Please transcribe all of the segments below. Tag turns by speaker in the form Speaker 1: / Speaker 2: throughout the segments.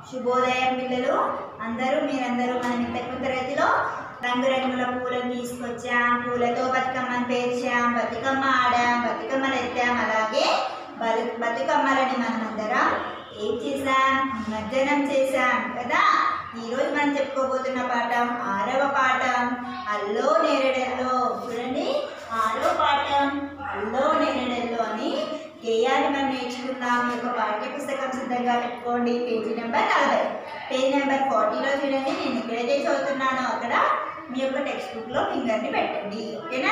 Speaker 1: శుభోదయం పిల్లలు అందరూ మీరందరూ మన ఇంతకు తరగతిలో రంగురంగుల పూలను తీసుకొచ్చాం పూలతో బతుకమ్మను పేర్చాం బతుకమ్మ ఆడాం బతుకమ్మలు ఎత్తాం అలాగే బతు బతుకమ్మలని మనమందరం ఏం చేశాం నిమజ్జనం చేశాం కదా ఈరోజు మనం చెప్పుకోబోతున్న పాఠం ఆరవ పాఠం అల్లో నేరడల్లో చూడండి ఆరో పాఠం అల్లో నేరడల్లో అని గేయాన్ని మనం నేర్చుకుందాం ఈ యొక్క పాఠ్య పుస్తకం సిద్ధంగా పెట్టుకోండి పేజీ నెంబర్ నలభై పేజ్ నెంబర్ ఫార్టీలో చూడండి నేను ఎక్కడైతే చదువుతున్నానో అక్కడ మీ యొక్క టెక్స్ట్ బుక్లో ఫింగర్ని పెట్టండి ఓకేనా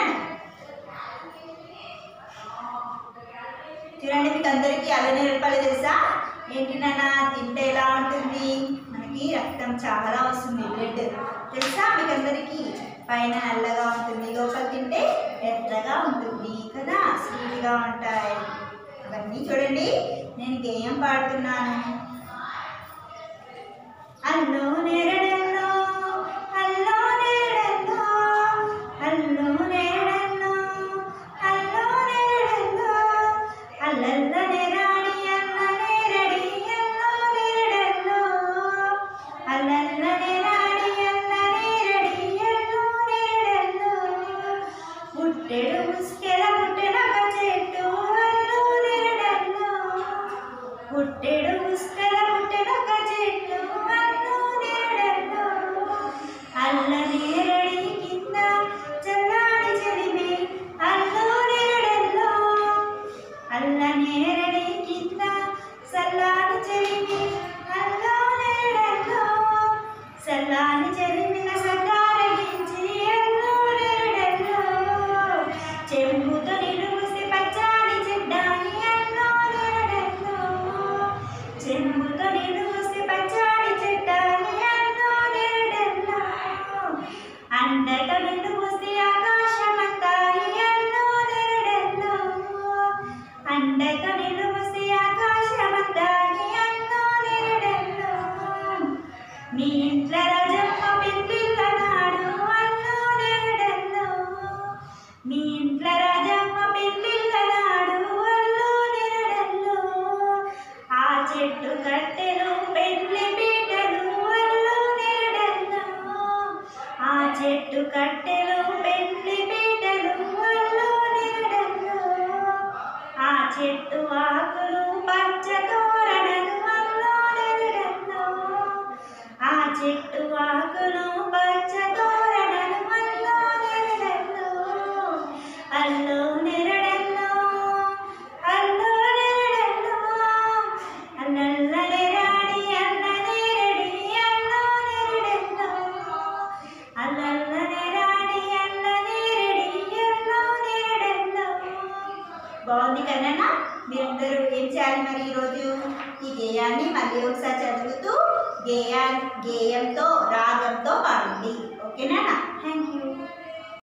Speaker 1: చూడండి మీకు అందరికీ అల్లనేరపాలి తెలుసా ఏంటి నాన్న తింటే ఎలా ఉంటుంది మనకి రక్తం చాలా వస్తుంది బ్లడ్ తెలుసా మీకు అందరికీ పైన నల్లగా ఉంటుంది లోపల తింటే ఎర్రగా ఉంటుంది కదా స్వీట్గా ఉంటాయి అవన్నీ చూడండి నేను గేయం పాడుతున్నాను అల్లో నేరడల్లో అల్లో నేరడల్లో అల్లో నేరడల్లో అల్లో నేరడల్లో అల్లల్ల నేరాడి అల్ల నేరడి అల్లో నేరడల్లో అల్లల్ల నేరాడి అల్ల నేరడి అల్లో నేరడల్లో పుట్టెడు ముస్కెల పుట్టెనొక చెట్టు అల్లో నేరడల్లో పుట్టెడు ముస్కెల పుట్టెనొక చెట్టు అల్లో నేరడల్లో అల్ల నేరడి కింద చల్లాడి చెలిమి అల్లో నేరడల్లో అల్ల నేరడి కింద సల్లాని చెలిమి అల్లో నేరడల్లో సల్లాని చెలిమిన సల్లారగించి అల్లో నేరడల్లో చెంబుతో నిలుగుసి పచ్చాని చెడ్డాని అల్లో నేరడల్లో చెంబుతో నిలుగుసి పచ్చాని చెడ్డాని అల్లో నేరడల్లో అండతో నిలుగుసి ఆకాశమంతాయి అల్లో నేరడల్లో అండతో నిలుగుసి ఆకాశమంతాయి అల్లో నేరడల్లో మీ ఇంట్లో రాజమ్మ పెళ్ళిళ్ళ నాడు అల్లో నేరడల్లో మీ ఇంట్లో రాజమ్మ పెళ్ళిళ్ళ నాడు అల్లో నేరడల్లో ఆ చెట్టు కట్టెలు పెళ్లి పీటలు అల్లో నేరడల్లో ఆ చెట్టు కట్టెలు పెళ్లి పీటలు అల్లో నేరడల్లో ఆ చెట్టు ఆకులు పచ్చ తోరణలు అల్లో నెరడల్లో ఆ చెట్టు ఆకులు పచ్చ తోరణలు అల్లో నెరడల్లో అల్లో నెరడల్లో అల్లో నెరడల్లో అల్లల్ల నెరాడి అల్ల నెరడి అల్లో నెరడల్లో అల్లల్ల నెరాడి అల్ల నెరడి అల్లో నెరడల్లో బాగుంది కన్నా మీరందరూ ఏం చేయాలి మరి ఈరోజు ఈ గేయాన్ని మళ్ళీ ఒకసారి చదువుతూ గేయా గేయంతో రాగంతో పాడండి ఓకేనా థ్యాంక్ యూ